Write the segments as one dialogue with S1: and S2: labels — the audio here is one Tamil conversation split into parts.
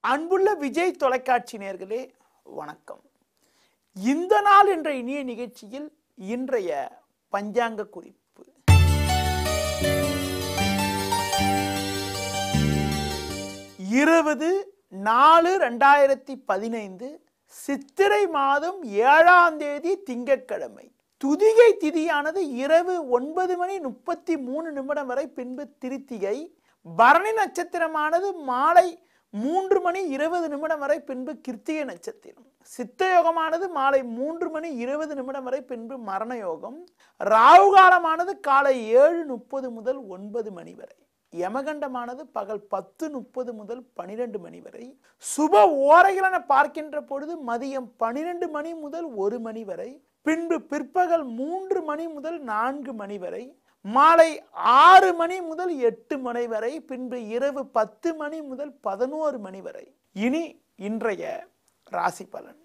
S1: அன்புள்ள விஜய் தொலைக்காட்சி நேர்களே வணக்கம் இந்த நாள் என்ற இனிய நிகழ்ச்சியில் இன்றைய பஞ்சாங்க குறிப்பு இருபது நாலு ரெண்டாயிரத்தி பதினைந்து சித்திரை மாதம் ஏழாம் தேதி திங்கட்கிழமை துதிகை திதியானது இரவு ஒன்பது மணி முப்பத்தி மூணு நிமிடம் வரை பின்பு திருத்திகை பரணி நட்சத்திரமானது மாலை மூன்று மணி இருபது நிமிடம் வரை பின்பு கிருத்திகை நட்சத்திரம் சித்த யோகமானது மாலை மூன்று மணி இருபது நிமிடம் வரை பின்பு மரண யோகம் ராகு காலமானது காலை ஏழு முப்பது முதல் ஒன்பது மணி வரை யமகண்டமானது பகல் பத்து முப்பது முதல் பனிரெண்டு மணி வரை சுப ஓரைகள் என பார்க்கின்ற பொழுது மதியம் பனிரெண்டு மணி முதல் ஒரு மணி வரை பின்பு பிற்பகல் மூன்று மணி முதல் நான்கு மணி வரை மாலை ஆறு மணி முதல் எட்டு மணி வரை பின்பு இரவு பத்து மணி முதல் பதினோரு மணி வரை இனி இன்றைய ராசி பலன்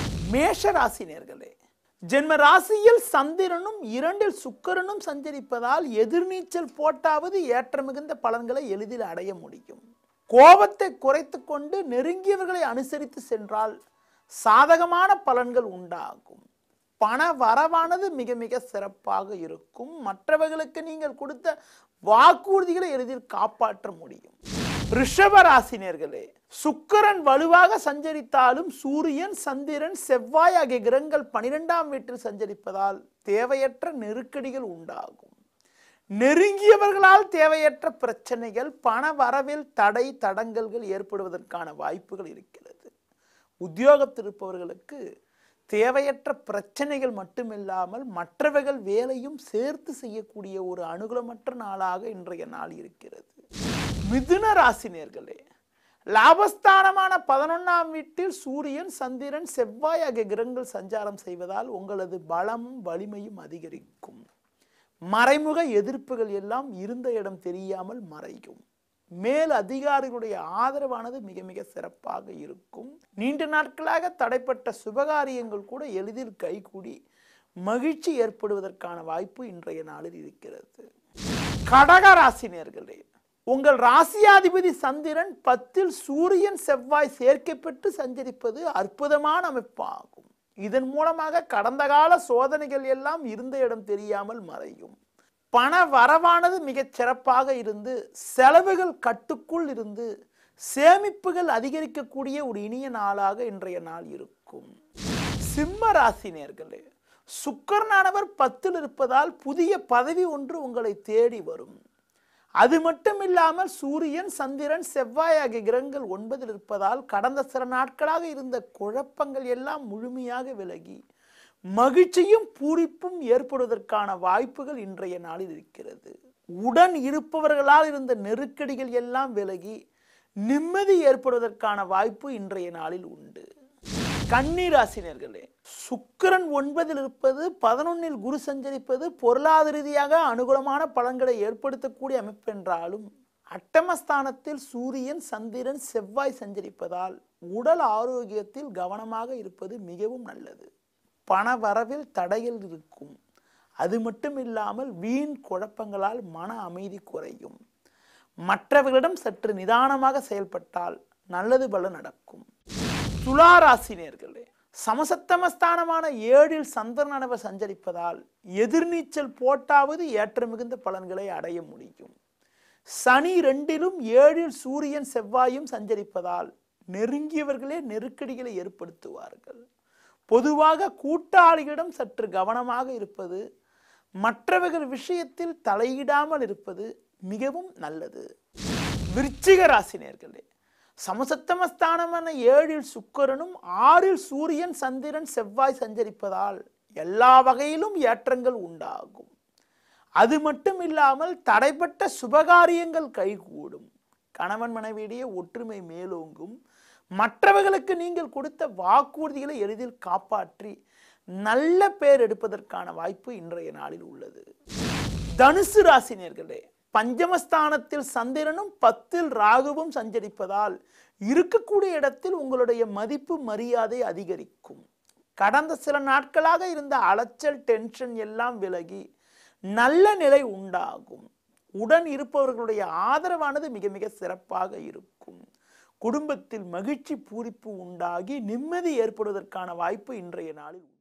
S1: மேஷ ராசி நேர்களே ஜென்ம ராசியில் சந்திரனும் இரண்டில் சுக்கிரனும் சஞ்சரிப்பதால் எதிர்நீச்சல் போட்டாவது ஏற்ற மிகுந்த பலன்களை எளிதில் அடைய முடியும் கோபத்தை குறைத்து கொண்டு நெருங்கியவர்களை அனுசரித்து சென்றால் சாதகமான பலன்கள் உண்டாகும் பண வரவானது மிக மிக சிறப்பாக இருக்கும் மற்றவர்களுக்கு நீங்கள் கொடுத்த வாக்குறுதிகளை எளிதில் காப்பாற்ற முடியும் ரிஷப ராசினியர்களே சுக்கிரன் வலுவாக சஞ்சரித்தாலும் சூரியன் சந்திரன் செவ்வாய் ஆகிய கிரகங்கள் பனிரெண்டாம் வீட்டில் சஞ்சரிப்பதால் தேவையற்ற நெருக்கடிகள் உண்டாகும் நெருங்கியவர்களால் தேவையற்ற பிரச்சனைகள் பண வரவில் தடை தடங்கல்கள் ஏற்படுவதற்கான வாய்ப்புகள் இருக்கிறது உத்தியோகத்தில் இருப்பவர்களுக்கு தேவையற்ற பிரச்சனைகள் மட்டுமில்லாமல் மற்றவர்கள் வேலையும் சேர்த்து செய்யக்கூடிய ஒரு அனுகூலமற்ற நாளாக இன்றைய நாள் இருக்கிறது மிதுன ராசினியர்களே லாபஸ்தானமான பதினொன்றாம் வீட்டில் சூரியன் சந்திரன் செவ்வாய் ஆகிய கிரகங்கள் சஞ்சாரம் செய்வதால் உங்களது பலமும் வலிமையும் அதிகரிக்கும் மறைமுக எதிர்ப்புகள் எல்லாம் இருந்த இடம் தெரியாமல் மறையும் மேல் அதிகாரிகளுடைய ஆதரவானது மிக மிக சிறப்பாக இருக்கும் நீண்ட நாட்களாக தடைப்பட்ட சுபகாரியங்கள் கூட எளிதில் கைகூடி மகிழ்ச்சி ஏற்படுவதற்கான வாய்ப்பு இன்றைய நாளில் இருக்கிறது கடக ராசினியர்களே உங்கள் ராசியாதிபதி சந்திரன் பத்தில் சூரியன் செவ்வாய் சேர்க்கை பெற்று சஞ்சரிப்பது அற்புதமான அமைப்பாகும் இதன் மூலமாக கடந்த கால சோதனைகள் எல்லாம் இருந்த இடம் தெரியாமல் மறையும் பண வரவானது மிகச் சிறப்பாக இருந்து செலவுகள் கட்டுக்குள் இருந்து சேமிப்புகள் அதிகரிக்கக்கூடிய ஒரு இனிய நாளாக இன்றைய நாள் இருக்கும் சிம்ம ராசினியர்களே சுக்கரனானவர் பத்தில் இருப்பதால் புதிய பதவி ஒன்று உங்களை தேடி வரும் அது மட்டும் இல்லாமல் சூரியன் சந்திரன் செவ்வாய் ஆகிய கிரகங்கள் ஒன்பதில் இருப்பதால் கடந்த சில நாட்களாக இருந்த குழப்பங்கள் எல்லாம் முழுமையாக விலகி மகிழ்ச்சியும் பூரிப்பும் ஏற்படுவதற்கான வாய்ப்புகள் இன்றைய நாளில் இருக்கிறது உடன் இருப்பவர்களால் இருந்த நெருக்கடிகள் எல்லாம் விலகி நிம்மதி ஏற்படுவதற்கான வாய்ப்பு இன்றைய நாளில் உண்டு கன்னிராசினியர்களே சுக்கிரன் ஒன்பதில் இருப்பது பதினொன்னில் குரு சஞ்சரிப்பது பொருளாதார ரீதியாக அனுகூலமான பலன்களை ஏற்படுத்தக்கூடிய அமைப்பு என்றாலும் அட்டமஸ்தானத்தில் சூரியன் சந்திரன் செவ்வாய் சஞ்சரிப்பதால் உடல் ஆரோக்கியத்தில் கவனமாக இருப்பது மிகவும் நல்லது பண வரவில் தடைகள் இருக்கும் அது மட்டும் இல்லாமல் வீண் குழப்பங்களால் மன அமைதி குறையும் மற்றவர்களிடம் சற்று நிதானமாக செயல்பட்டால் நல்லது பல நடக்கும் துளாராசினியர்களே சமசத்தமஸ்தானமான ஏழில் சந்திரனவர் சஞ்சரிப்பதால் எதிர்நீச்சல் போட்டாவது ஏற்ற மிகுந்த பலன்களை அடைய முடியும் சனி ரெண்டிலும் ஏழில் சூரியன் செவ்வாயும் சஞ்சரிப்பதால் நெருங்கியவர்களே நெருக்கடிகளை ஏற்படுத்துவார்கள் பொதுவாக கூட்டாளிகளிடம் சற்று கவனமாக இருப்பது மற்றவர்கள் விஷயத்தில் தலையிடாமல் இருப்பது மிகவும் நல்லது விருச்சிக ராசினியர்களே சமசத்தமஸ்தானமான ஏழில் சுக்கரனும் ஆறில் சூரியன் சந்திரன் செவ்வாய் சஞ்சரிப்பதால் எல்லா வகையிலும் ஏற்றங்கள் உண்டாகும் அது மட்டும் இல்லாமல் தடைப்பட்ட சுபகாரியங்கள் கைகூடும் கணவன் மனைவியிடையே ஒற்றுமை மேலோங்கும் மற்றவர்களுக்கு நீங்கள் கொடுத்த வாக்குறுதிகளை எளிதில் காப்பாற்றி நல்ல பேர் எடுப்பதற்கான வாய்ப்பு இன்றைய நாளில் உள்ளது தனுசு ராசினியர்களே பஞ்சமஸ்தானத்தில் சந்திரனும் பத்தில் ராகுவும் சஞ்சரிப்பதால் இருக்கக்கூடிய இடத்தில் உங்களுடைய மதிப்பு மரியாதை அதிகரிக்கும் கடந்த சில நாட்களாக இருந்த அலைச்சல் டென்ஷன் எல்லாம் விலகி நல்ல நிலை உண்டாகும் உடன் இருப்பவர்களுடைய ஆதரவானது மிக மிக சிறப்பாக இருக்கும் குடும்பத்தில் மகிழ்ச்சி பூரிப்பு உண்டாகி நிம்மதி ஏற்படுவதற்கான வாய்ப்பு இன்றைய நாளில் உண்டு.